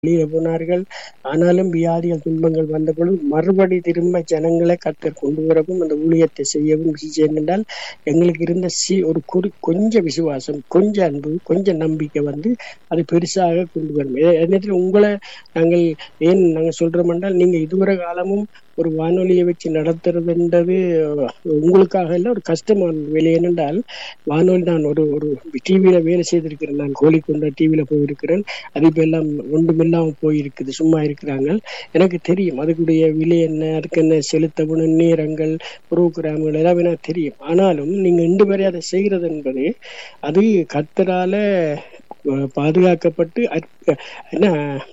வெளியே போனார்கள் ஆனாலும் வியாதிகள் துன்பங்கள் வந்த பொழுது மறுபடி திரும்ப ஜனங்களை கத்தர் கொண்டு வரவும் அந்த ஊழியத்தை செய்யவும் செய்யும் என்றால் எங்களுக்கு இருந்த சி ஒரு குறி கொஞ்சம் விசுவாசம் கொஞ்சம் அன்பு கொஞ்சம் நம்பிக்கை வந்து அது பெருசாக கொண்டு வரும் நேரத்தில் உங்களை நாங்கள் ஏன் நாங்கள் சொல்றோம் என்றால் நீங்க இதுவரை காலமும் ஒரு வானொலியை வச்சு நடத்துறதுன்றது உங்களுக்காக இல்லை ஒரு கஷ்டமான வேலை ஏனென்றால் வானொலி நான் ஒரு ஒரு டிவியில வேலை செய்திருக்கிறேன் நான் கோழிக்கொண்ட டிவியில போயிருக்கிறேன் அது இப்ப எல்லாம் ஒன்றுமில்லாம போயிருக்குது சும்மா இருக்கிறாங்க எனக்கு தெரியும் அதுக்குடைய விலை என்ன அதுக்கு என்ன செலுத்தப்படும் நேரங்கள் புரோகிராம்கள் எல்லாமே எனக்கு தெரியும் ஆனாலும் நீங்க இன்று வரை அதை செய்கிறது என்பது அது கத்தரால பாதுகாக்கப்பட்டு என்ன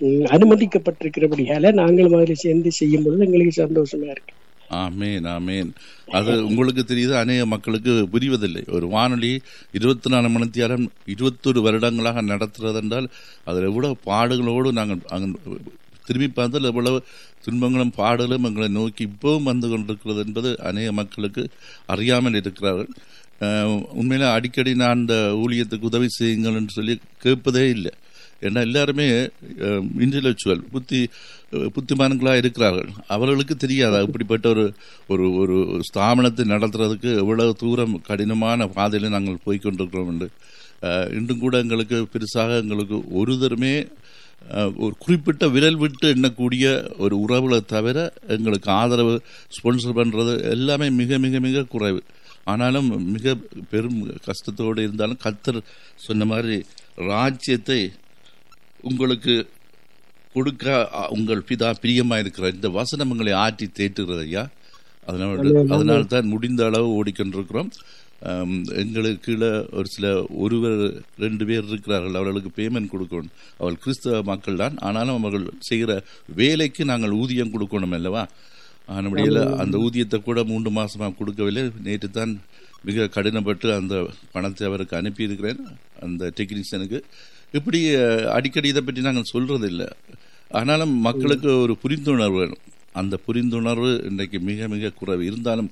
அனுமதிக்கப்பட்டிருக்கிறபடியால நாங்கள் மாதிரி சேர்ந்து செய்யும் பொழுது எங்களுக்கு சந்தோஷமா இருக்கு ஆமேன் ஆமேன் அது உங்களுக்கு தெரியுது அநேக மக்களுக்கு புரிவதில்லை ஒரு வானொலி இருபத்தி நாலு மணி நேரம் இருபத்தொரு வருடங்களாக நடத்துறது என்றால் அதில் எவ்வளவு பாடுகளோடு நாங்கள் திரும்பி பார்த்தால் எவ்வளவு துன்பங்களும் பாடலும் எங்களை நோக்கி இப்பவும் வந்து கொண்டிருக்கிறது என்பது அநேக மக்களுக்கு அறியாமல் இருக்கிறார்கள் உண்மையில அடிக்கடி நான் அந்த ஊழியத்துக்கு உதவி செய்யுங்கள் என்று சொல்லி கேட்பதே இல்லை ஏன்னா எல்லாருமே இன்டலெக்சுவல் புத்தி புத்திமான்களாக இருக்கிறார்கள் அவர்களுக்கு தெரியாது இப்படிப்பட்ட ஒரு ஒரு ஒரு ஸ்தாபனத்தை நடத்துறதுக்கு எவ்வளவு தூரம் கடினமான பாதையில் நாங்கள் போய்கொண்டிருக்கிறோம் என்று இன்றும் கூட எங்களுக்கு பெருசாக எங்களுக்கு ஒரு தருமே ஒரு குறிப்பிட்ட விரல் விட்டு எண்ணக்கூடிய ஒரு உறவுகளை தவிர எங்களுக்கு ஆதரவு ஸ்பான்சர் பண்ணுறது எல்லாமே மிக மிக மிக குறைவு ஆனாலும் மிக பெரும் கஷ்டத்தோடு இருந்தாலும் கத்தர் சொன்ன மாதிரி ராஜ்யத்தை உங்களுக்கு கொடுக்க உங்கள் பிதா பிரியமா இருக்கிற இந்த வசனம் உங்களை ஆற்றி தேற்றுகிறது ஐயா அதனால அதனால தான் முடிந்த அளவு ஓடிக்கொண்டிருக்கிறோம் எங்களுக்கு கீழே ஒரு சில ஒருவர் ரெண்டு பேர் இருக்கிறார்கள் அவர்களுக்கு பேமெண்ட் கொடுக்கணும் அவர்கள் கிறிஸ்தவ மக்கள் தான் ஆனாலும் அவர்கள் செய்கிற வேலைக்கு நாங்கள் ஊதியம் கொடுக்கணும் அல்லவா நம்முடைய அந்த ஊதியத்தை கூட மூன்று மாசமா கொடுக்கவில்லை நேற்று தான் மிக கடினப்பட்டு அந்த பணத்தை அவருக்கு அனுப்பியிருக்கிறேன் அந்த டெக்னீஷியனுக்கு இப்படி அடிக்கடி இதை பற்றி நாங்கள் சொல்றது இல்லை ஆனாலும் மக்களுக்கு ஒரு புரிந்துணர்வு வேணும் அந்த புரிந்துணர்வு இன்றைக்கு மிக மிக குறைவு இருந்தாலும்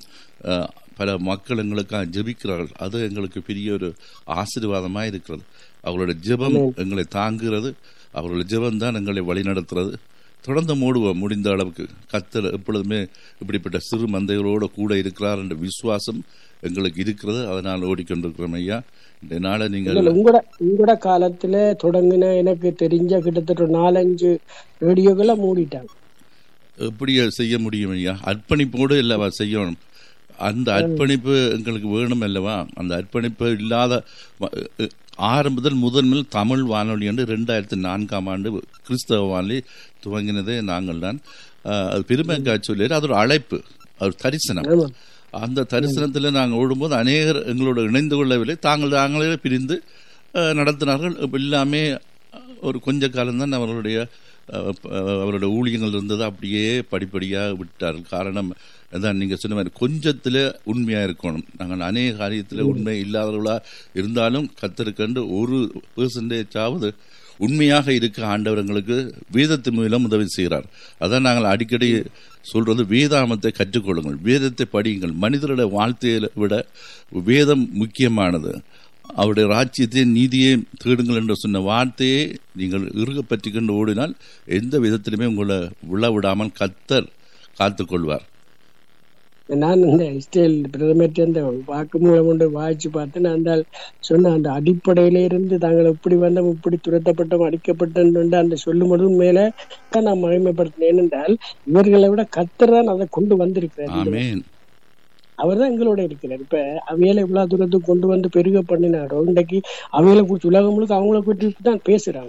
பல மக்கள் எங்களுக்காக ஜெபிக்கிறார்கள் அது எங்களுக்கு பெரிய ஒரு ஆசீர்வாதமாக இருக்கிறது அவர்களுடைய ஜெபம் எங்களை தாங்குகிறது அவர்களுடைய ஜெபம் தான் எங்களை வழிநடத்துறது தொடர்ந்து மூடுவோம் முடிந்த அளவுக்கு கத்தர் எப்பொழுதுமே இப்படிப்பட்ட சிறு மந்தைகளோடு கூட இருக்கிறார் என்ற விசுவாசம் எங்களுக்கு இருக்கிறது அதனால் ஓடிக்கொண்டிருக்கிறோம் ஐயா இந்த நாளை நீங்கள் உங்களோட உங்களோட காலத்துல தொடங்கின எனக்கு தெரிஞ்ச கிட்டத்தட்ட நாலஞ்சு ரேடியோக்களை மூடிட்டாங்க எப்படி செய்ய முடியும் ஐயா அர்ப்பணிப்போடு இல்லவா செய்யணும் அந்த அர்ப்பணிப்பு எங்களுக்கு வேணும் அல்லவா அந்த அர்ப்பணிப்பு இல்லாத ஆரம்பத்தில் முதன்மையில் தமிழ் வானொலி என்று ரெண்டாயிரத்தி நான்காம் ஆண்டு கிறிஸ்தவ வானொலி துவங்கினதே நாங்கள் தான் அது பெருமைக்காக சொல்லி அது ஒரு அழைப்பு ஒரு தரிசனம் அந்த தரிசனத்தில் நாங்கள் ஓடும்போது அநேகர் எங்களோட இணைந்து கொள்ளவில்லை தாங்கள் தாங்களே பிரிந்து நடத்தினார்கள் எல்லாமே ஒரு கொஞ்ச காலம்தான் அவர்களுடைய அவருடைய ஊழியங்கள் இருந்தது அப்படியே படிப்படியாக விட்டார்கள் காரணம் அதான் நீங்கள் சொன்ன மாதிரி கொஞ்சத்தில் உண்மையாக இருக்கணும் நாங்கள் அநேக காரியத்தில் உண்மை இல்லாதவர்களாக இருந்தாலும் கத்திருக்கண்டு ஒரு பெர்சன்டேஜாவது உண்மையாக இருக்க ஆண்டவர்களுக்கு வேதத்தின் மூலம் உதவி செய்கிறார் அதான் நாங்கள் அடிக்கடி சொல்றது வேதாமத்தை கற்றுக்கொள்ளுங்கள் வேதத்தை படியுங்கள் மனிதருடைய வாழ்த்தையை விட வேதம் முக்கியமானது அவருடைய ராஜ்யத்தை நீதியை தேடுங்கள் என்று சொன்ன வார்த்தையை நீங்கள் இறுக பற்றி கொண்டு ஓடினால் எந்த விதத்திலுமே உங்களை விழ விடாமல் கத்தர் காத்துக்கொள்வார் நான் இந்த இஸ்ரேல் பிரதமர் அந்த வாக்குமூலம் கொண்டு வாய்ச்சி பார்த்தேன் அந்த சொன்ன அந்த அடிப்படையில இருந்து தாங்கள் இப்படி வந்தோம் இப்படி துரத்தப்பட்டோம் அடிக்கப்பட்டோம் அந்த சொல்லும் பொழுதும் மேல நான் மகிமைப்படுத்தினேன் ஏனென்றால் இவர்களை விட கத்தர் அதை கொண்டு வந்திருக்கிறார் அவர் தான் எங்களோட இருக்கிறார் இப்ப அவையில இவ்வளவு தூரத்துக்கு கொண்டு வந்து பெருக பண்ணினாரோ இன்றைக்கு அவையில குறிச்சு உலகம் முழுக்க அவங்கள குறித்து தான் பேசுறாங்க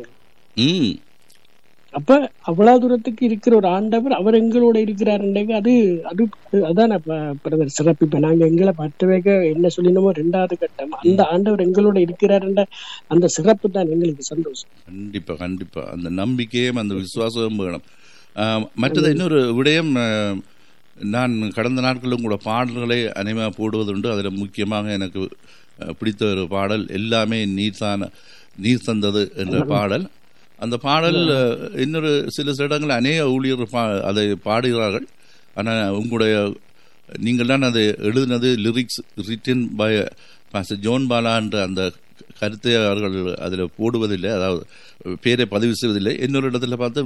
அப்ப அவ்வளவு தூரத்துக்கு இருக்கிற ஒரு ஆண்டவர் அவர் எங்களோட இருக்கிறார் அது அது அதான் பிரதர் சிறப்பு இப்ப நாங்க எங்களை பற்ற வைக்க என்ன சொல்லினோமோ ரெண்டாவது கட்டம் அந்த ஆண்டவர் எங்களோட இருக்கிறார் என்ற அந்த சிறப்பு தான் எங்களுக்கு சந்தோஷம் கண்டிப்பா கண்டிப்பா அந்த நம்பிக்கையும் அந்த விசுவாசமும் வேணும் மற்றது இன்னொரு விடயம் நான் கடந்த நாட்களும் கூட பாடல்களை அனைமாக போடுவதுண்டு அதில் முக்கியமாக எனக்கு பிடித்த ஒரு பாடல் எல்லாமே நீர் தான நீர் தந்தது என்ற பாடல் அந்த பாடல் இன்னொரு சில இடங்கள் அநேக ஊழியர் பா அதை பாடுகிறார்கள் ஆனால் உங்களுடைய நீங்கள் தான் அதை எழுதினது lyrics written by pastor John Bala என்ற அந்த கருத்தை அவர்கள் அதில் போடுவதில்லை அதாவது பேரை பதிவு செய்வதில்லை இன்னொரு இடத்துல பார்த்து